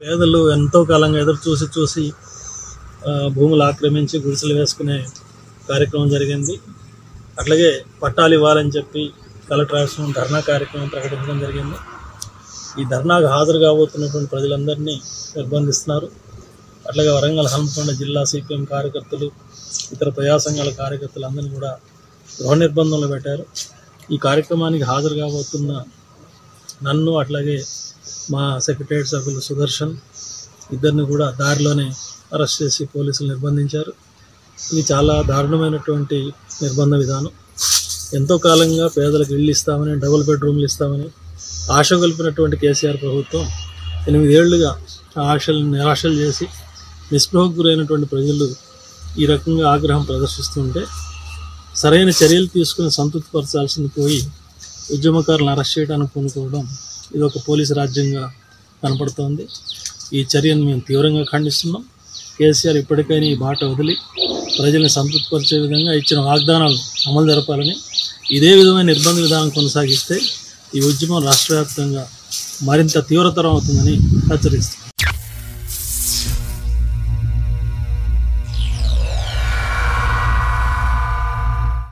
పేదలు ఎంతో కాలంగా ఎదురు చూసి చూసి ఆ, భూములు ఆక్రమించి గుడిసెలు వేసుకునే కార్యక్రమం జరిగింది అట్లాగే పట్టాలు ఇవ్వాలని చెప్పి కలెక్టర్ ఆఫీస్ ధర్నా కార్యక్రమం ప్రకటించడం జరిగింది ఈ ధర్నాకు హాజరు కాబోతున్నటువంటి ప్రజలందరినీ నిర్బంధిస్తున్నారు అట్లాగే వరంగల్ హన్మకొండ జిల్లా సిపిఎం కార్యకర్తలు ఇతర ప్రజా సంఘాల కార్యకర్తలు అందరినీ కూడా గృహ నిర్బంధంలో పెట్టారు ఈ కార్యక్రమానికి హాజరు కాబోతున్న నన్ను అట్లాగే మా సెక్రటరియట్ సభ్యులు సుదర్శన్ ఇద్దరిని కూడా దారిలోనే అరెస్ట్ చేసి పోలీసులు నిర్బంధించారు ఇది చాలా దారుణమైనటువంటి నిర్బంధ విధానం ఎంతో కాలంగా పేదలకు ఇళ్ళు ఇస్తామని డబుల్ బెడ్రూమ్లు ఇస్తామని ఆశ కలిపినటువంటి కేసీఆర్ ప్రభుత్వం ఎనిమిదేళ్లుగా ఆ ఆశలను నిరాశలు చేసి నిస్పృహకు గురైనటువంటి ప్రజలు ఈ రకంగా ఆగ్రహం ప్రదర్శిస్తుంటే సరైన చర్యలు తీసుకుని సంతృప్తిపరచాల్సింది పోయి ఉద్యమకారులను అరెస్ట్ చేయడానికి పూనుకోవడం ఇది ఒక పోలీసు రాజ్యంగా కనపడుతోంది ఈ చర్యను మేము తీవ్రంగా ఖండిస్తున్నాం కేసీఆర్ ఇప్పటికైనా ఈ బాట వదిలి ప్రజల్ని సంతృప్తిపరిచే విధంగా ఇచ్చిన వాగ్దానాలు అమలు జరపాలని ఇదే విధమైన నిర్బంధ విధానం కొనసాగిస్తే ఈ ఉద్యమం రాష్ట్ర వ్యాప్తంగా మరింత తీవ్రతరం అవుతుందని హెచ్చరిస్తుంది